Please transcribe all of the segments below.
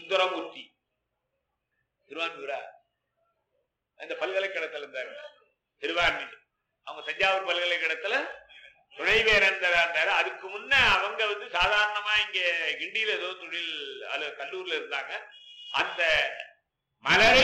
சுந்தரமூர்த்தி திருவான்மூரா அந்த பல்கலைக்கழகத்துல இருந்தாரு திருவான்மூர் அவங்க தஞ்சாவூர் பல்கலைக்கழகத்துல துணைவேரந்தரா இருந்தாரு அதுக்கு முன்ன அவங்க வந்து சாதாரணமா இங்க கிண்டியில ஏதோ தொழில் அது கல்லூர்ல இருந்தாங்க அந்த மலரை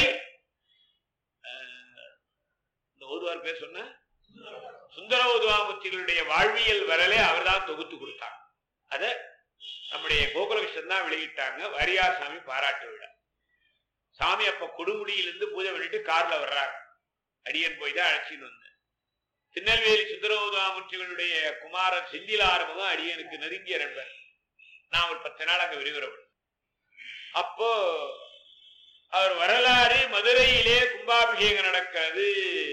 அஹ், இந்த ஓதுவார் பேர் சொன்ன சுந்தர ஓதுவாமூர்த்திகளுடைய வாழ்வியல் வரலை அவர்தான் தொகுத்து கொடுத்தாங்க அத நம்முடைய கோகுலகிருஷ்ணன் தான் வெளியிட்டாங்க வாரியார் சாமி பாராட்டு விழா சாமி அப்ப கொடுமுடியிலிருந்து பூஜை பண்ணிட்டு கார்ல வர்றாங்க அடியன் போய் தான் அழைச்சின்னு வந்தேன் திருநெல்வேலி சுந்தரமுதாமூர்த்திகளுடைய குமாரர் செந்தில ஆரம்பம் அடியனுக்கு நெருங்கிய நண்பர் நான் ஒரு பத்து நாள் அங்க விரிவுறப்படும் அப்போ அவர் வரலாறு மதுரையிலே கும்பாபிஷேகம் நடக்கிறது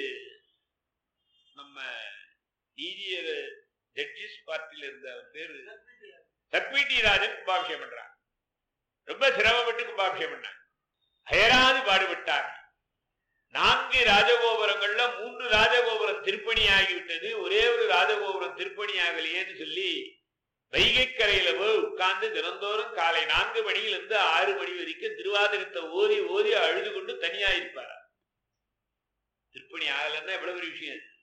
நம்ம நீதியர் ஜட்ஜிஸ் பார்ட்டில இருந்த அவர் பேரு தப்பிடி ராஜன் கும்பாபிஷேகம் பண்றாங்க ரொம்ப சிரமப்பட்டு கும்பாபிஷேகம் பண்ணாங்க அயராது பாடுபட்டாங்க நான்கு ராஜகோபுரங்கள்ல மூன்று ராஜகோபுரம் திருப்பணி ஆகிவிட்டது ஒரே ஒரு ராஜகோபுரம் திருப்பணி ஆகலையேன்னு சொல்லி வைகைக்கரையில போய் உட்கார்ந்து தினந்தோறும் காலை நான்கு மணியிலிருந்து ஆறு மணி வரைக்கும் திருவாதிரத்தை ஓதி ஓதி அழுது கொண்டு தனியா இருப்பார் திருப்பணி ஆகலன்னா எவ்வளவு பெரிய விஷயம் அது.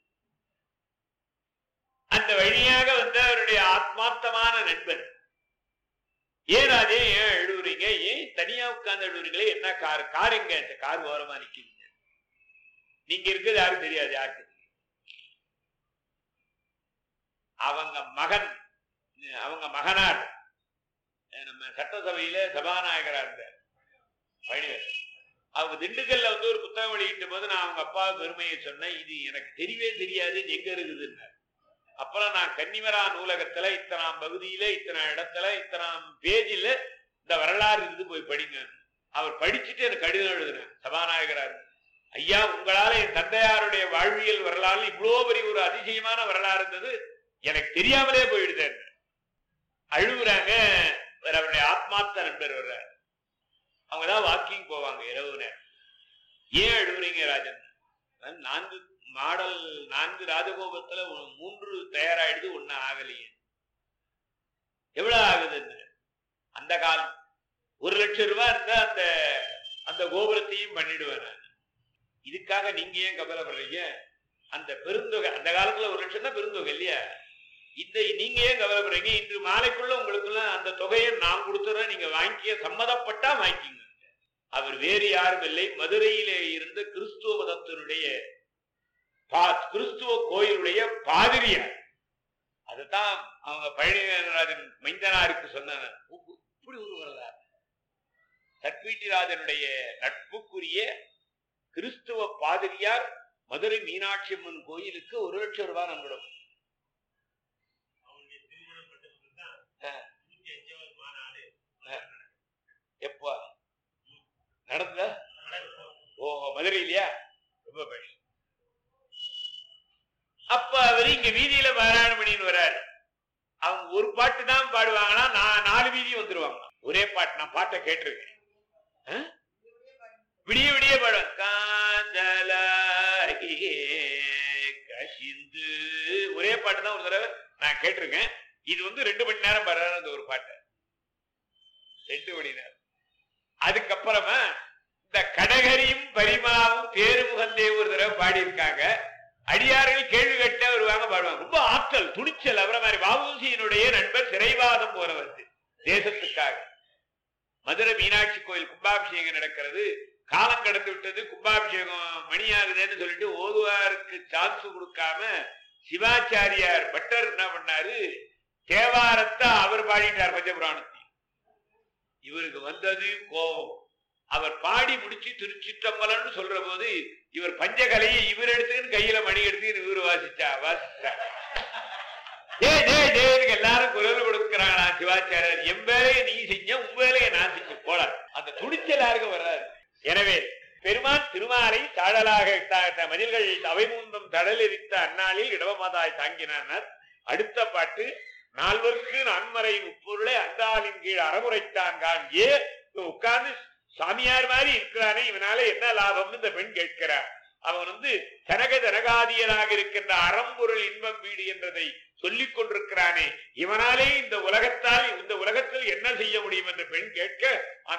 அந்த வழியாக வந்து அவருடைய ஆத்மார்த்தமான நண்பர் ஏன் ராஜே ஏன் எழுதுறீங்க ஏன் தனியா உட்கார்ந்து எழுதுறீங்களே என்ன கார் கார் எங்க இந்த கார் ஓரமா நிக்குதுங்க நீங்க இருக்கிறது யாரும் தெரியாது யாருக்கு அவங்க மகன் அவங்க மகனார் நம்ம சட்டசபையில சபாநாயகரா இருந்தார் பழனிவேல் அவங்க திண்டுக்கல்ல வந்து ஒரு புத்தகம் வெளியிட்ட போது நான் அவங்க அப்பா பெருமையை சொன்னேன் இது எனக்கு தெரியவே தெரியாது இது எங்க இருக்குதுன்னு அப்புறம் நான் கன்னிமரா நூலகத்துல இத்தனாம் பகுதியில இத்தனை இடத்துல இத்தனாம் பேஜில் இந்த வரலாறு இருந்து போய் படிங்க அவர் படிச்சுட்டு எனக்கு கடிதம் எழுதினேன் சபாநாயகரா இருந்து. ஐயா உங்களால என் தந்தையாருடைய வாழ்வியல் வரலாறு இவ்வளவு பெரிய ஒரு அதிசயமான வரலாறு இருந்தது எனக்கு தெரியாமலே போயிடுது அழுகுறாங்க வேற அவருடைய ஆத்மார்த்த நண்பர் வர்றார் அவங்கதான் வாக்கிங் போவாங்க இரவு நேரம் ஏன் அழுகுறீங்க ராஜன் நான் நான்கு மாடல் நான்கு ராஜகோபத்துல ஒரு மூன்று தயாராயிடுது ஒண்ணு ஆகலையே எவ்வளவு ஆகுதுன்னு அந்த காலம் ஒரு லட்சம் ரூபாய் இருந்தா அந்த அந்த கோபுரத்தையும் பண்ணிடுவேன் நான் இதுக்காக நீங்க ஏன் கவலைப்படுறீங்க அந்த பெருந்தொகை அந்த காலத்துல ஒரு லட்சம் தான் பெருந்தொகை இல்லையா இந்த நீங்க ஏன் கவலைப்படுறீங்க இன்று மாலைக்குள்ள உங்களுக்குள்ள அந்த தொகையை நான் கொடுத்துறேன் நீங்க வாங்கிக்க சம்மதப்பட்டா வாங்கிக்கிங்க அவர் வேறு யாரும் இல்லை மதுரையிலே இருந்த கிறிஸ்துவ மதத்தினுடைய பா- கிறிஸ்துவ கோயிலுடைய பாதிரியார் அதுதான் அவங்க பழனிராஜன் மைந்தனாருக்கு சொன்னாங்க உப்பு- இப்படி ஒரு வரலாறு சட்வீட்டிராஜனுடைய நட்புக்குரிய கிறிஸ்துவ பாதிரியார் மதுரை மீனாட்சி அம்மன் கோயிலுக்கு ஒரு லட்சம் ரூபாய் நம்மிடம் அவங்களுடைய திருமண மண்டபத்தில் தான் ஆ. நூத்தி அஞ்சாவது மாநாடு எப்போ நடந்ததா நடக்கும். ஓ மதுரை இல்லையா ரொம்ப பேஷ் அப்ப அவரு இங்க வீதியில பாராயணம் பண்ணின்னு வர்றாரு அவங்க ஒரு பாட்டு தான் பாடுவாங்கன்னா நான் நாலு வீதி வந்துருவாங்க ஒரே பாட்டு நான் பாட்டை கேட்டிருக்கேன் ஆ? விடிய விடிய பாடும் காந்தலாகியே கசிந்து ஒரே பாட்டு தான் ஒரு தடவை நான் கேட்டிருக்கேன் இது வந்து ரெண்டு மணி நேரம் பாடுறாரு அந்த ஒரு பாட்டை ரெண்டு மணி நேரம் அதுக்கப்புறமா இந்த கடகரியும் பரிமாவும் பேருமுகந்தே ஒரு தடவை பாடியிருக்காங்க அடியார்கள் கேள்வி கேட்டே வருவாங்க பாடுவாங்க ரொம்ப ஆற்றல் துணிச்சல் அவரை மாதிரி வாவூசியினுடைய நண்பர் சிறைவாதம் போறவர் தேசத்துக்காக மதுரை மீனாட்சி கோயில் கும்பாபிஷேகம் நடக்கிறது காலம் கடந்து விட்டது கும்பாபிஷேகம் மணியாகுதுன்னு சொல்லிட்டு ஓதுவாருக்கு சான்ஸ் கொடுக்காம சிவாச்சாரியார் பட்டர் என்ன பண்ணாரு தேவாரத்தை அவர் பாடிட்டார் பஞ்சபுராணத்தை இவருக்கு வந்தது கோபம் அவர் பாடி முடிச்சு திருச்சிற்றம்பலம்னு சொல்ற போது இவர் பஞ்சகலையை இவர் எடுத்துன்னு கையில மணி எடுத்துன்னு இவர் வாசிச்சா வாசிச்சா ஏ ஜே ஜெயனுக்கு எல்லாரும் குரல் கொடுக்கிறாங்களா சிவாச்சாரியர் என் வேலையை நீ செஞ்ச உன் வேலையை நான் செஞ்சு போல அந்த துணிச்சல் யாருக்கு வராது எனவே பெருமான் திருமாலை தாழலாக இட்டாட்ட மதில்கள் அவை மூன்றும் தடலெரித்த அந்நாளில் இடவமாதாய் தாங்கினார் அடுத்த பாட்டு நால்வருக்கு நன்மறை முப்பொருளை அந்தாளின் கீழ் அறமுறைத்தான் கான் ஏ உட்கார்ந்து சாமியார் மாதிரி இருக்கிறானே இவனால என்ன லாபம்னு இந்த பெண் கேட்கிறார் அவன் வந்து தனக தனகாதியனாக இருக்கின்ற அறம்பொருள் இன்பம் வீடு என்றதை சொல்லிக் கொண்டிருக்கிறானே இவனாலே இந்த உலகத்தால் இந்த உலகத்தில் என்ன செய்ய முடியும் என்று பெண் கேட்க